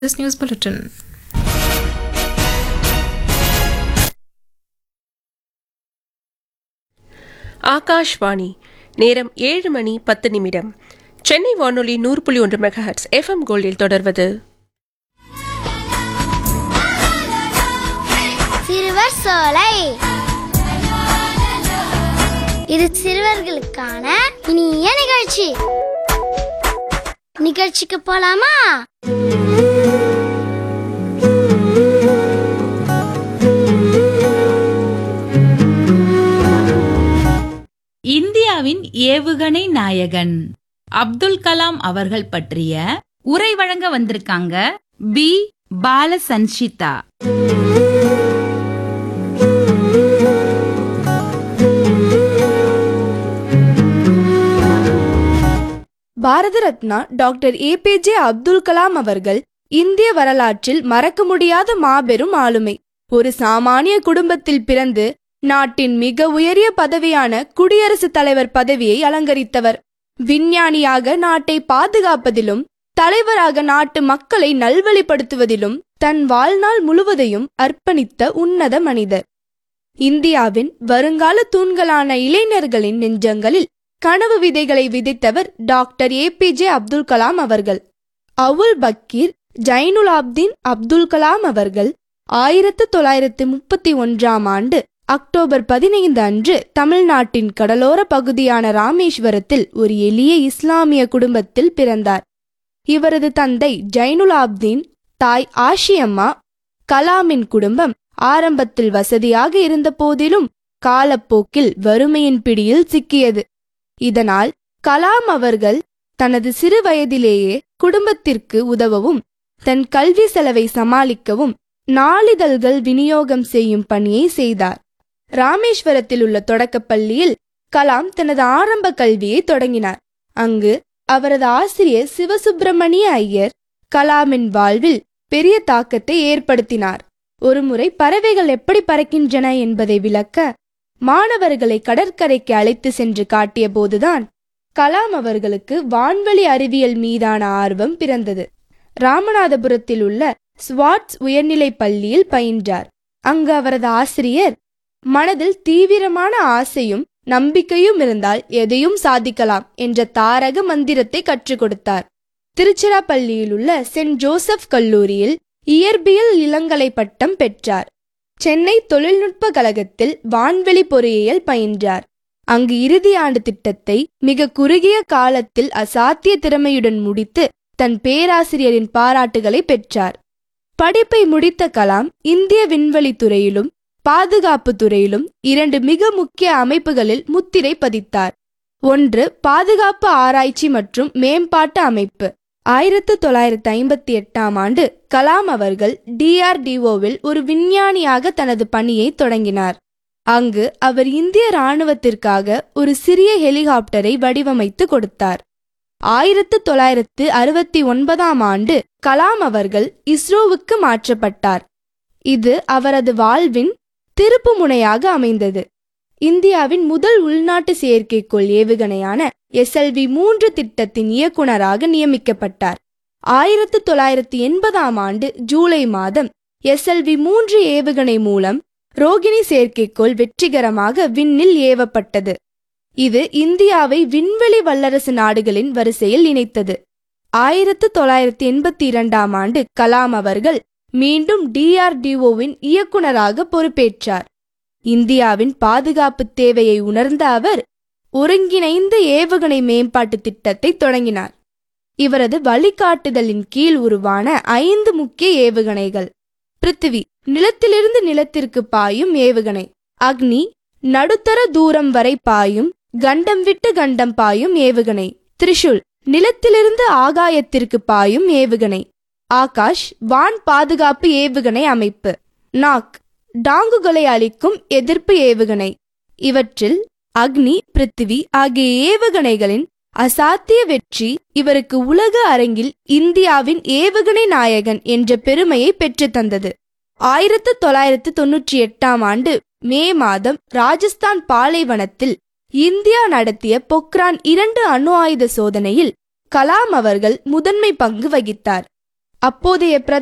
this news bulletin. Akashvani நேரம் ஏழு மணி பத்து நிமிடம் சென்னை வானொலி நூறு புள்ளி ஒன்று மெகாஹட்ஸ் எஃப்எம் கோல்டில் தொடர்வது சிறுவர் சோலை இது சிறுவர்களுக்கான இனிய நிகழ்ச்சி நிகழ்ச்சிக்கு போலாமா இந்தியாவின் ஏவுகணை நாயகன் அப்துல் கலாம் அவர்கள் பற்றிய உரை வழங்க வந்திருக்காங்க பி பாலசன்ஷிதா பாரத ரத்னா டாக்டர் ஏபிஜே அப்துல் கலாம் அவர்கள் இந்திய வரலாற்றில் மறக்க முடியாத மாபெரும் ஆளுமை ஒரு சாமானிய குடும்பத்தில் பிறந்து நாட்டின் மிக உயரிய பதவியான குடியரசுத் தலைவர் பதவியை அலங்கரித்தவர் விஞ்ஞானியாக நாட்டை பாதுகாப்பதிலும் தலைவராக நாட்டு மக்களை நல்வழிப்படுத்துவதிலும் தன் வாழ்நாள் முழுவதையும் அர்ப்பணித்த உன்னத மனிதர் இந்தியாவின் வருங்கால தூண்களான இளைஞர்களின் நெஞ்சங்களில் கனவு விதைகளை விதைத்தவர் டாக்டர் ஏபிஜே அப்துல் கலாம் அவர்கள் அவுல் பக்கீர் ஜைனுலாப்தீன் அப்துல் கலாம் அவர்கள் ஆயிரத்து தொள்ளாயிரத்து முப்பத்தி ஒன்றாம் ஆண்டு அக்டோபர் பதினைந்து அன்று தமிழ்நாட்டின் கடலோர பகுதியான ராமேஸ்வரத்தில் ஒரு எளிய இஸ்லாமிய குடும்பத்தில் பிறந்தார் இவரது தந்தை ஜைனுலாப்தீன் தாய் ஆஷியம்மா கலாமின் குடும்பம் ஆரம்பத்தில் வசதியாக இருந்த போதிலும் காலப்போக்கில் வறுமையின் பிடியில் சிக்கியது இதனால் கலாம் அவர்கள் தனது சிறு வயதிலேயே குடும்பத்திற்கு உதவவும் தன் கல்வி செலவை சமாளிக்கவும் நாளிதழ்கள் விநியோகம் செய்யும் பணியை செய்தார் ராமேஸ்வரத்தில் உள்ள தொடக்கப் பள்ளியில் கலாம் தனது ஆரம்ப கல்வியை தொடங்கினார் அங்கு அவரது ஆசிரியர் சிவசுப்பிரமணிய ஐயர் கலாமின் வாழ்வில் பெரிய தாக்கத்தை ஏற்படுத்தினார் ஒருமுறை பறவைகள் எப்படி பறக்கின்றன என்பதை விளக்க மாணவர்களை கடற்கரைக்கு அழைத்து சென்று காட்டிய போதுதான் கலாம் அவர்களுக்கு வான்வெளி அறிவியல் மீதான ஆர்வம் பிறந்தது ராமநாதபுரத்தில் உள்ள ஸ்வாட்ஸ் உயர்நிலைப் பள்ளியில் பயின்றார் அங்கு அவரது ஆசிரியர் மனதில் தீவிரமான ஆசையும் நம்பிக்கையும் இருந்தால் எதையும் சாதிக்கலாம் என்ற தாரக மந்திரத்தை கற்றுக் கொடுத்தார் திருச்சிராப்பள்ளியில் உள்ள சென்ட் ஜோசப் கல்லூரியில் இயற்பியல் இளங்கலை பட்டம் பெற்றார் சென்னை தொழில்நுட்ப கழகத்தில் வான்வெளி பொறியியல் பயின்றார் அங்கு இறுதி ஆண்டு திட்டத்தை மிக குறுகிய காலத்தில் அசாத்திய திறமையுடன் முடித்து தன் பேராசிரியரின் பாராட்டுகளை பெற்றார் படிப்பை முடித்த கலாம் இந்திய விண்வெளி துறையிலும் பாதுகாப்பு துறையிலும் இரண்டு மிக முக்கிய அமைப்புகளில் முத்திரை பதித்தார் ஒன்று பாதுகாப்பு ஆராய்ச்சி மற்றும் மேம்பாட்டு அமைப்பு ஆயிரத்து தொள்ளாயிரத்து ஐம்பத்தி எட்டாம் ஆண்டு கலாம் அவர்கள் டிஆர்டிஓவில் ஒரு விஞ்ஞானியாக தனது பணியை தொடங்கினார் அங்கு அவர் இந்திய இராணுவத்திற்காக ஒரு சிறிய ஹெலிகாப்டரை வடிவமைத்து கொடுத்தார் ஆயிரத்து தொள்ளாயிரத்து அறுபத்தி ஒன்பதாம் ஆண்டு கலாம் அவர்கள் இஸ்ரோவுக்கு மாற்றப்பட்டார் இது அவரது வாழ்வின் திருப்பு முனையாக அமைந்தது இந்தியாவின் முதல் உள்நாட்டு செயற்கைக்கோள் ஏவுகணையான எஸ்எல்வி மூன்று திட்டத்தின் இயக்குனராக நியமிக்கப்பட்டார் ஆயிரத்து தொள்ளாயிரத்து எண்பதாம் ஆண்டு ஜூலை மாதம் எஸ்எல்வி மூன்று ஏவுகணை மூலம் ரோகிணி செயற்கைக்கோள் வெற்றிகரமாக விண்ணில் ஏவப்பட்டது இது இந்தியாவை விண்வெளி வல்லரசு நாடுகளின் வரிசையில் இணைத்தது ஆயிரத்து தொள்ளாயிரத்து எண்பத்தி இரண்டாம் ஆண்டு கலாம் அவர்கள் மீண்டும் டிஆர்டிஓவின் இயக்குனராக பொறுப்பேற்றார் இந்தியாவின் பாதுகாப்பு தேவையை உணர்ந்த அவர் ஒருங்கிணைந்த ஏவுகணை மேம்பாட்டு திட்டத்தை தொடங்கினார் இவரது வழிகாட்டுதலின் கீழ் உருவான ஐந்து முக்கிய ஏவுகணைகள் பிருத்திவி நிலத்திலிருந்து நிலத்திற்கு பாயும் ஏவுகணை அக்னி நடுத்தர தூரம் வரை பாயும் கண்டம் விட்டு கண்டம் பாயும் ஏவுகணை திரிஷுல் நிலத்திலிருந்து ஆகாயத்திற்கு பாயும் ஏவுகணை ஆகாஷ் வான் பாதுகாப்பு ஏவுகணை அமைப்பு நாக் டாங்குகளை அளிக்கும் எதிர்ப்பு ஏவுகணை இவற்றில் அக்னி பிருத்திவி ஆகிய ஏவுகணைகளின் அசாத்திய வெற்றி இவருக்கு உலக அரங்கில் இந்தியாவின் ஏவுகணை நாயகன் என்ற பெருமையை பெற்றுத்தந்தது ஆயிரத்து தொள்ளாயிரத்து தொன்னூற்றி எட்டாம் ஆண்டு மே மாதம் ராஜஸ்தான் பாலைவனத்தில் இந்தியா நடத்திய பொக்ரான் இரண்டு அணு ஆயுத சோதனையில் கலாம் அவர்கள் முதன்மை பங்கு வகித்தார் அப்போதைய பிரதமர்